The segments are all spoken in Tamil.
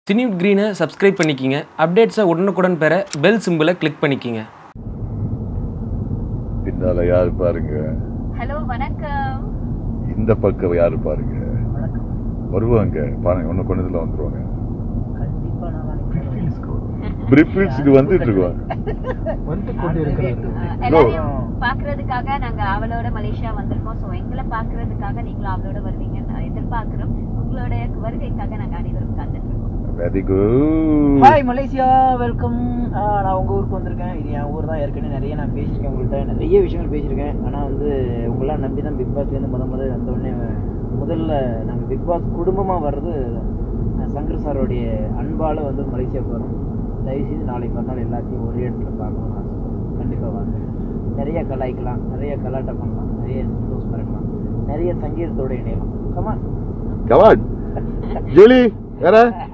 சினியூட் க்ரீனை சப்ஸ்கிரைப் பண்ணிக்கிங்க அப்டேட்ஸை உடனுக்குடன் பெற பெல் சிம்பிளை கிளிக் பண்ணிக்கிங்க பின்னால யாரு பாருங்க ஹலோ வணக்கம் இந்த பக்கம் யாரு பாருங்க வருவாங்க பாருங்க ஒண்ணு கொண்டதுல வந்துருவாங்க பிரிஃபீல்ட்ஸ்க்கு வந்துட்டு இருக்கோம் வந்து கொண்டு இருக்கிறாரு அஹ், எல்லாரையும் பாக்குறதுக்காக நாங்க அவளோட மலேசியா வந்திருக்கோம் சோ எங்களை பாக்குறதுக்காக நீங்களும் அவளோட வருவீங்கன்னு எதிர்பார்க்கிறோம் உங்களோட வருகைக்காக நாங்க அனைவரும் காத்துட்டு இருக்கோம் very good hi Malaysia welcome நான் உங்க ஊருக்கு வந்திருக்கேன் இது என் ஊர் தான் ஏற்கனவே நிறைய நான் பேசியிருக்கேன் உங்கள்கிட்ட நிறைய விஷயங்கள் பேசியிருக்கேன் ஆனால் வந்து உங்களாம் நம்பி தான் பிக் பாஸ்லேருந்து முத முதல்ல வந்த உடனே முதல்ல நாங்கள் பிக் பாஸ் குடும்பமாக வர்றது அஹ், சங்கர் சாரோடைய அன்பால் வந்து மலேசியா போகிறோம் தயவுசெய்து நாளைக்கு மறுநாள் எல்லாத்தையும் ஒரே இடத்துல பார்க்கணும்னு ஆசைப்படுறேன் கண்டிப்பாக வாங்க நிறைய கலாய்க்கலாம் நிறைய கலாட்டம் பண்ணலாம் நிறைய சந்தோஷமா இருக்கலாம் நிறைய சங்கீதத்தோட இணையலாம் கமான் கவாட் ஜூலி வேற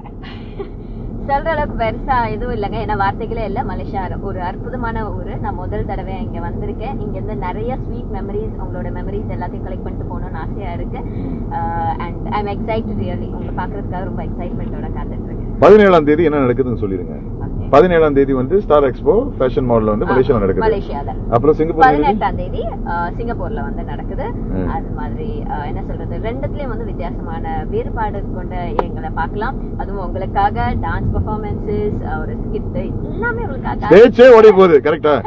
சொல்ற அளவுக்கு பெருசா எதுவும் இல்லைங்க ஏன்னா வார்த்தைகளே இல்ல மலேசியா ஒரு அற்புதமான ஊரு நான் முதல் தடவை இங்க வந்திருக்கேன் இங்க இருந்து நிறைய ஸ்வீட் மெமரிஸ் உங்களோட மெமரிஸ் எல்லாத்தையும் கலெக்ட் பண்ணிட்டு போகணும்னு ஆசையா இருக்கு and I am excited really உங்களை பாக்குறதுக்காக ரொம்ப எக்ஸைட்மெண்டோட காத்துட்டு இருக்கேன் பதினேழாம் தேதி என்ன நடக்குதுன்னு சொல்லிருங்க Okay. பதினேழாம் தேதி வந்து ஸ்டார் எக்ஸ்போ ஃபேஷன் மாடல் வந்து மலேசியால நடக்குது மலேசியால அப்புறம் சிங்கப்பூர் பதினெட்டாம் தேதி அஹ், சிங்கப்பூர்ல வந்து நடக்குது ம். அது மாதிரி அஹ், என்ன சொல்றது ரெண்டுத்துலயும் வந்து வித்தியாசமான வேறுபாடு கொண்ட எங்களை பார்க்கலாம் அதுவும் உங்களுக்காக டான்ஸ் பெர்ஃபார்மன்சஸ் ஒரு ஸ்கிட் எல்லாமே உங்களுக்காக ஸ்டேஜே ஓடி போகுது கரெக்டா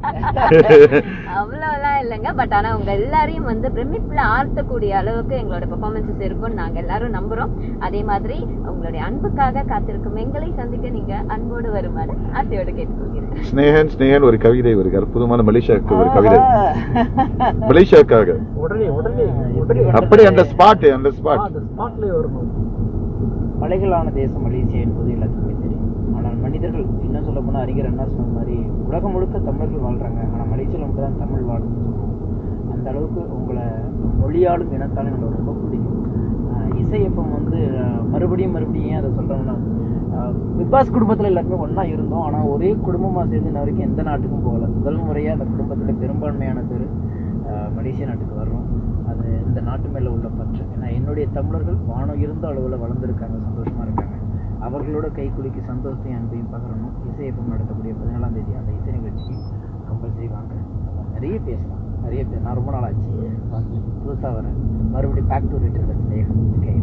அவ்வளவுலாம் இல்லைங்க பட் ஆனா உங்க எல்லாரையும் வந்து பிரமிப்புல ஆர்த்தக்கூடிய அளவுக்கு எங்களோட பெர்ஃபார்மன்சஸ் இருக்கும் நாங்க எல்லாரும் நம்புறோம் அதே மாதிரி உங்களுடைய அன்புக்காக காத்திருக்கும் எங்களை சந்திக்க நீங்க அன்போடு வருமாறு ஆசையோடு கேட்டுக்கொள்கிறேன் ஸ்னேகன் ஸ்னேகன் ஒரு கவிதை ஒரு அற்புதமான மலேசியாவுக்கு ஒரு கவிதை மலேசியாவுக்காக உடனே உடனே உடனே அப்படி அந்த ஸ்பாட் அந்த ஸ்பாட் அந்த ஸ்பாட்லயே வரணும் மலைகளான தேசம் மலேசியா என்பது எல்லாத்துக்குமே தெரியும் ஆனால் மனிதர்கள் இன்னும் சொல்ல போனால் அறிஞர் அண்ணா சொன்ன மாதிரி உலகம் முழுக்க தமிழர்கள் வாழ்றாங்க ஆனால் மலேசியாவில் மட்டும் தான் தமிழ் வாழுதுன்னு சொல்லுவோம் அந்த அளவுக்கு உங்களை மொழியாலும் இனத்தாலும் எனக்கு ரொம்ப பிடிக்கும் ஆஹ் இசையப்பம் வந்து ஆஹ் மறுபடியும் மறுபடியும் ஏன் அதை சொல்கிறோம்னா பிக் பாஸ் குடும்பத்தில் எல்லாருமே ஒன்றா இருந்தோம் ஆனால் ஒரே குடும்பமாக சேர்ந்து இன்ன வரைக்கும் எந்த நாட்டுக்கும் போகல முதல் முறையாக அந்த குடும்பத்தில் பெரும்பான்மையான பேர் ஆஹ் மலேசியா நாட்டுக்கு வர்றோம் அது இந்த நாட்டு மேலே உள்ள பற்று ஏன்னா என்னுடைய தமிழர்கள் வானம் இருந்த அளவில் வளர்ந்துருக்காங்க சந்தோஷமாக இருக்காங்க அவர்களோட கைக்குலுக்கி சந்தோஷத்தையும் அன்பையும் பகிரணும் இசையப்பம் நடத்தக்கூடிய பதினேழாம் தேதி அந்த இசை நிகழ்ச்சிக்கு கம்பல்சரி வாங்க நம்ம நிறைய பேசலாம் நிறைய பேர் நான் ரொம்ப நாள் ஆச்சு வந்து புதுசாக வரேன் மறுபடியும் பேக் டு ரிட்டர்ன் ஸ்னேகம் ஓகே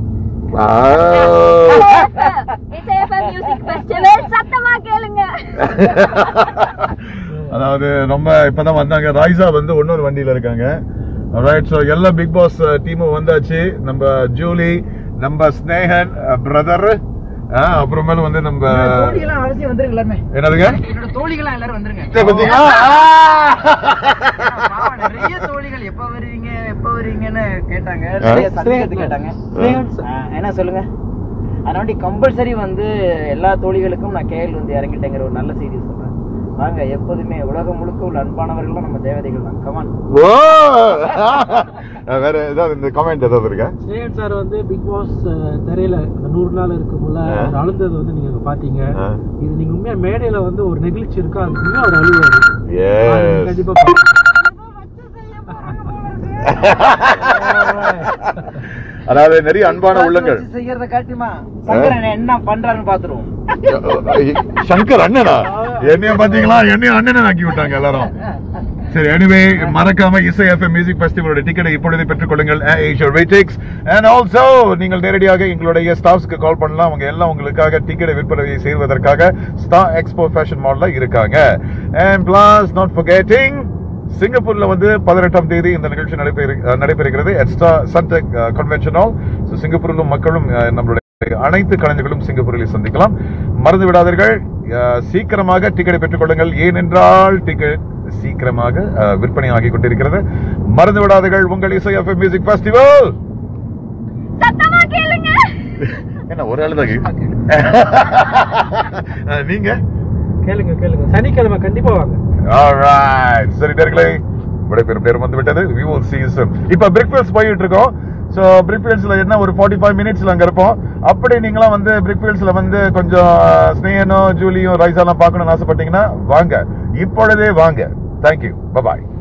இசைஎஃப்எம் மியூசிக் ஃபெஸ்டிவல் சத்தமா கேளுங்க அதாவது ரொம்ப இப்பதான் வந்தாங்க ராய்ஸா வந்து இன்னொரு வண்டியில இருக்காங்க ரைட் ஸோ எல்லா பிக் பாஸ் டீமும் வந்தாச்சு நம்ம ஜூலி நம்ம ஸ்னேகன் பிரதர் அப்புறமேல வந்து நம்ம தோழிகளாம் அவசியம் வந்துருங்க எல்லாருமே என்னதுங்க என்னோட தோழிகளாம் எல்லாரும் வந்துருங்க சரி, பாத்தீங்களா? பாவம், நிறைய தோழிகள் எப்ப வருவீங்க எப்ப வருவீங்கன்னு கேட்டாங்க ஆ. நிறைய சந்தேகத்தை கேட்டாங்க ஆ, என்ன சொல்லுங்க அதனால கம்பல்சரி வந்து எல்லா தோழிகளுக்கும் நான் கேஎல் வந்து இறங்கிட்டேங்கிற ஒரு நல்ல செய்தி சொல்றேன் வாங்க எப்போதுமே உலகம் முழுக்க உள்ள அன்பானவர்கள் நம்ம தேவதைகள் தான் கமான் ஓ வேற ஏதாவது இந்த கமெண்ட் ஏதாவது இருக்கா ஸ்னேகன் சார் வந்து பிக் பாஸ் திரையில அந்த நூறு நாள் இருக்கும்ல ஆ. அவர் அழுந்தது வந்து நீங்க அங்க பாத்தீங்க ஆ. இது நீங்க உண்மையா மேடையில வந்து ஒரு நெகிழ்ச்சி இருக்கா அதுக்கு உண்மையா அவர் அழுவாரு அது Yes. கண்டிப்பா பாருங்க. அதாவது நிறைய அன்பான உள்ளங்கள் செய்யறத காட்டுமா சங்கரன் என்ன பண்றாருன்னு பாத்துருவோம் சங்கர் அண்ணனா என்னைய பாத்தீங்களா என்னைய அண்ணனை ஆக்கி விட்டாங்க எல்லாரும் சரி எனிவே மறக்காம இசை எஃப்எம் மியூசிக் ஃபெஸ்டிவலோட டிக்கெட்டை இப்பொழுதே பெற்றுக் கொள்ளுங்கள் ஏஷியர் வெயிட்டிக்ஸ் அண்ட் ஆல்சோ நீங்கள் நேரடியாக எங்களுடைய ஸ்டாஃப்ஸ்க்கு கால் பண்ணலாம் அவங்க எல்லாம் உங்களுக்காக டிக்கெட்டை விற்பனை செய்வதற்காக ஸ்டார் எக்ஸ்போ ஃபேஷன் மால்ல இருக்காங்க அண்ட் பிளஸ் நாட் forgetting சிங்கப்பூர்ல வந்து பதினெட்டாம் தேதி இந்த நிகழ்ச்சி நடைபெறு நடைபெறுகிறது எட்ஸ்டா சன்டெக் கன்வென்ஷன் ஹால் ஸோ சிங்கப்பூரிலும் மக்களும் அஹ், நம்மளுடைய அனைத்து கலைஞர்களும் சிங்கப்பூரில் சந்திக்கலாம் மறந்து விடாதீர்கள் அஹ், சீக்கிரமாக டிக்கெட்டை பெற்றுக் கொள்ளுங்கள் ஏனென்றால் டிக்கெட் சீக்கிரமாக அஹ், விற்பனை ஆகிக் கொண்டிருக்கிறது மறந்து விடாதீர்கள் உங்கள் இசை எஃப்எம் மியூசிக் ஃபெஸ்டிவல் சத்தமா கேளுங்க என்ன ஒரு ஆளு தான் நீங்க கேளுங்க கேளுங்க சனிக்கிழமை கண்டிப்பா வாங்க Alright. சரி நேர்களே விடைபெறும் நேரம் வந்து விட்டது we will see you soon இப்ப பிரிக்ஃபீல்ட்ஸ் போயிட்டு இருக்கோம் ஸோ பிரிக்ஃபீல்ட்ஸ்ல என்ன ஒரு ஃபார்ட்டி ஃபைவ் மினிட்ஸ்ல அங்க இருப்போம் அப்படி நீங்களாம் வந்து பிரிக்ஃபீல்ட்ஸ்ல வந்து கொஞ்சம் ஸ்னேகனும் ஜூலியும் ரைஸாலாம் பார்க்கணும்னு ஆசைப்பட்டீங்கன்னா வாங்க இப்பொழுதே வாங்க தேங்க்யூ பபாய்